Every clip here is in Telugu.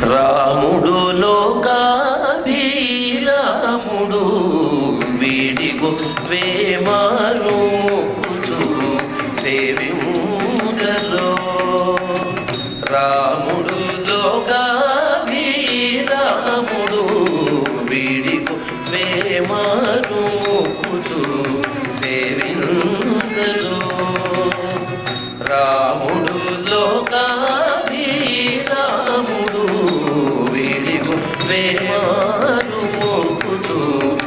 రాముడు లోకాభిరాముడు వీడిగు వేమారు మొక్కుచు సేవించలో రాముడు లోకాభిరాముడు వీడిగు వేమారు మొక్కుచు సేవించలో రాముడు లోకాభిరాముడు వీడిగు వేమారు మోకుచు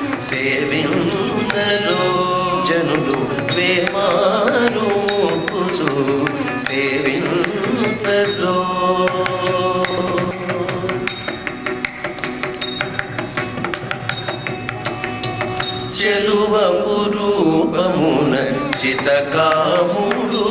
సేవించలో జనులు వేమారు మోకుచు సేవించలో చెలువ రూపమున చితకాముడు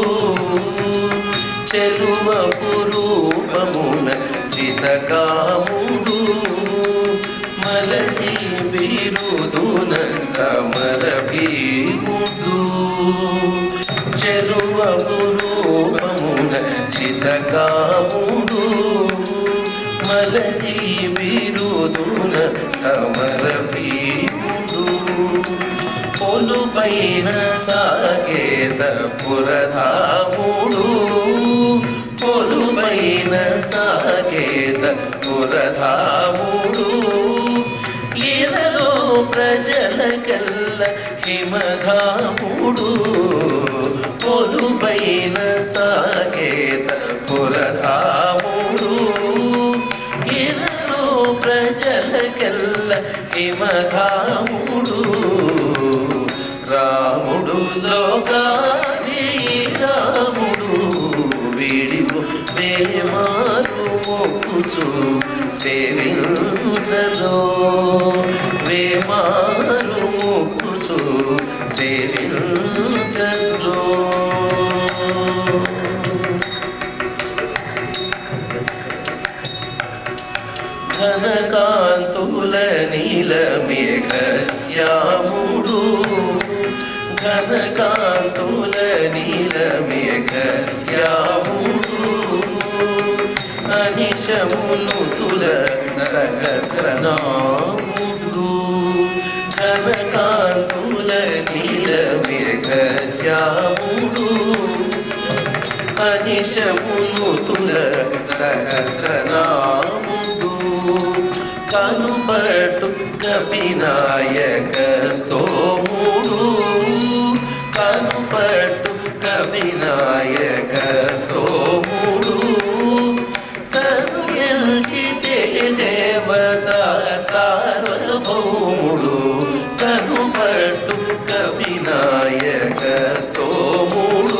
చెలువ రూపమున చితకాముడు మలసి బిరుదున సమర భీముడు చెలువ రూపమున చితకాముడు మలసి బిరుదున సమర భీముడు పొలు పైన సాగేత పురధాముడు పొలు పైన సాగేత పురధాముడు లీలలో ప్రజల కల్ల హిమధాముడు పొలు పైన సాగేత పురధాముడు ఇలలో ప్రజల కల్ల హిమధాముడు రాముడు లోకాది రాముడు వీడిగు వేమారు మొక్కుచు సేవించలో వేమారు మొక్కుచు సేవించలో ఘనకాంతుల నీల మేఘ శ్యాముడు ఘనకాంతుల నీల మేఘ శ్యాముడు అనిశమును తుల సహస్రనాముడు ఘనకాంతుల నీల మేఘ శ్యాముడు అనిశమును తుల సహస్రనాముడు కనుపట్టు కపినాయక స్తోముడు కనుపట్టు కపినాయక స్తోముడు కనుయల్చితే దేవత సార్వభౌముడు కనుపట్టు కవినాయక స్తోముడు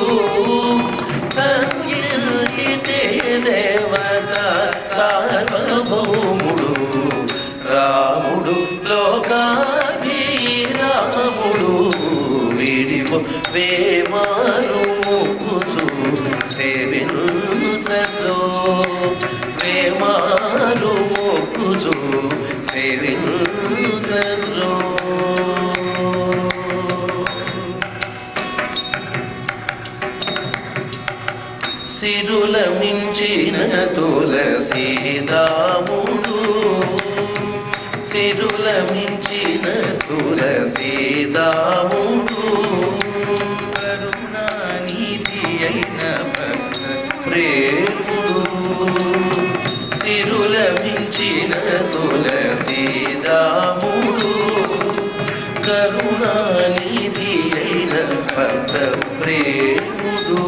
కనుయల్చితే దేవత సార్వభౌముడు రాముడు లోకాభిరాముడు వీడిపో వేమారు ముక్కుచు సేవించలో వేమారు మొక్కుచు సేవించలో సిరుల మించిన తులసీదాముడు సిరుల మించిన తులసీదాముడు కరుణానిధి అయిన భక్త ప్రేముడు సిరుల మించిన తులసీదాముడు కరుణానిధి అయిన భక్త ప్రేముడు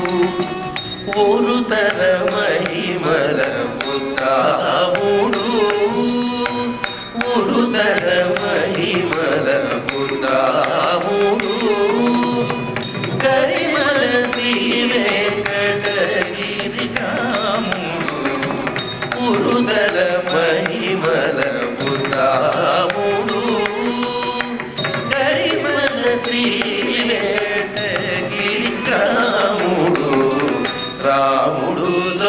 ఊరుతర మహిమల పుత్తాముడు ఊరుతర మహిమల పుత్తాముడు కరిమల శ్రీ వెంకటగిరి కాముడు ఉరుదల మహిమల పుత్తాముడు కరిమల శ్రీ వెంకటగిరి రాముడు రాముడు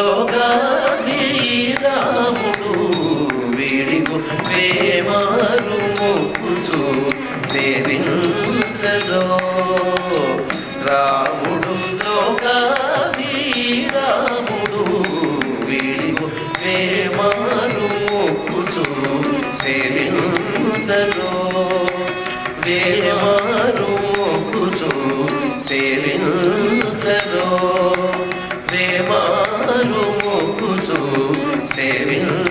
లోకాభిరాముడు వీడిగు వేమారు మొక్కుచు సేవించలో రాముడు లోకాభిరాముడు వీడిగు వేమారు సేవించరో ప్రేమారు మొక్కుచు సేవించ